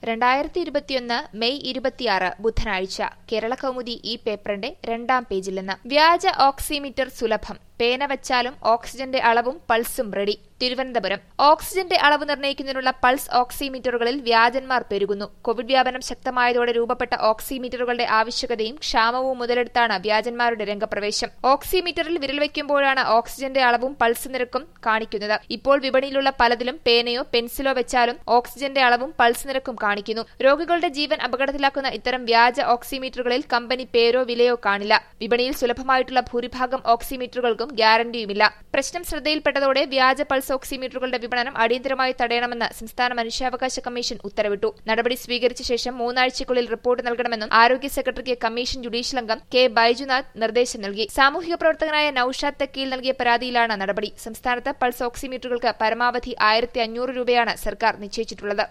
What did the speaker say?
രണ്ടായിരത്തി ഇരുപത്തിയൊന്ന് മെയ് ഇരുപത്തിയാറ് ബുധനാഴ്ച കേരള കൗമുദി ഈ പേപ്പറിന്റെ രണ്ടാം പേജിൽ നിന്ന് വ്യാജ ഓക്സിമീറ്റർ സുലഭം പേന വച്ചാലും ഓക്സിജന്റെ അളവും പൾസും റെഡി തിരുവനന്തപുരം ഓക്സിജന്റെ അളവ് നിർണ്ണയിക്കുന്നതിനുള്ള പൾസ് ഓക്സിമീറ്ററുകളിൽ വ്യാജന്മാർ പെരുകുന്നു കോവിഡ് വ്യാപനം ശക്തമായതോടെ രൂപപ്പെട്ട ഓക്സിമീറ്ററുകളുടെ ആവശ്യകതയും ക്ഷാമവും മുതലെടുത്താണ് വ്യാജന്മാരുടെ രംഗപ്രവേശം ഓക്സിമീറ്ററിൽ വിരൽ വയ്ക്കുമ്പോഴാണ് ഓക്സിജന്റെ അളവും പൾസ് നിരക്കും കാണിക്കുന്നത് ഇപ്പോൾ വിപണിയിലുള്ള പലതിലും പേനയോ പെൻസിലോ വെച്ചാലും ഓക്സിജന്റെ അളവും പൾസ് നിരക്കും കാണിക്കുന്നു രോഗികളുടെ ജീവൻ അപകടത്തിലാക്കുന്ന ഇത്തരം വ്യാജ ഓക്സിമീറ്ററുകളിൽ കമ്പനി പേരോ വിലയോ കാണില്ല വിപണിയിൽ സുലഭമായിട്ടുള്ള ഭൂരിഭാഗം ഓക്സിമീറ്ററുകൾക്കും ഗ്യാരണ്ടിയുമില്ല പ്രശ്നം ശ്രദ്ധയിൽപ്പെട്ടതോടെ വ്യാജ പൾസ് ഓക്സിമീറ്ററുകളുടെ വിപണനം അടിയന്തരമായി തടയണമെന്ന് സംസ്ഥാന മനുഷ്യാവകാശ കമ്മീഷൻ ഉത്തരവിട്ടു നടപടി സ്വീകരിച്ച ശേഷം മൂന്നാഴ്ചയ്ക്കുള്ളിൽ റിപ്പോർട്ട് നൽകണമെന്നും ആരോഗ്യ സെക്രട്ടറിക്ക് കമ്മീഷൻ ജുഡീഷ്യൽ അംഗം കെ ബൈജുനാഥ് നിർദ്ദേശം നൽകി സാമൂഹിക പ്രവർത്തകനായ നൌഷാദ് തക്കീൽ നൽകിയ പരാതിയിലാണ് നടപടി സംസ്ഥാനത്ത് പൾസ് ഓക്സിമീറ്ററുകൾക്ക് പരമാവധി ആയിരത്തി അഞ്ഞൂറ് രൂപയാണ് സർക്കാർ നിശ്ചയിച്ചിട്ടുള്ളത്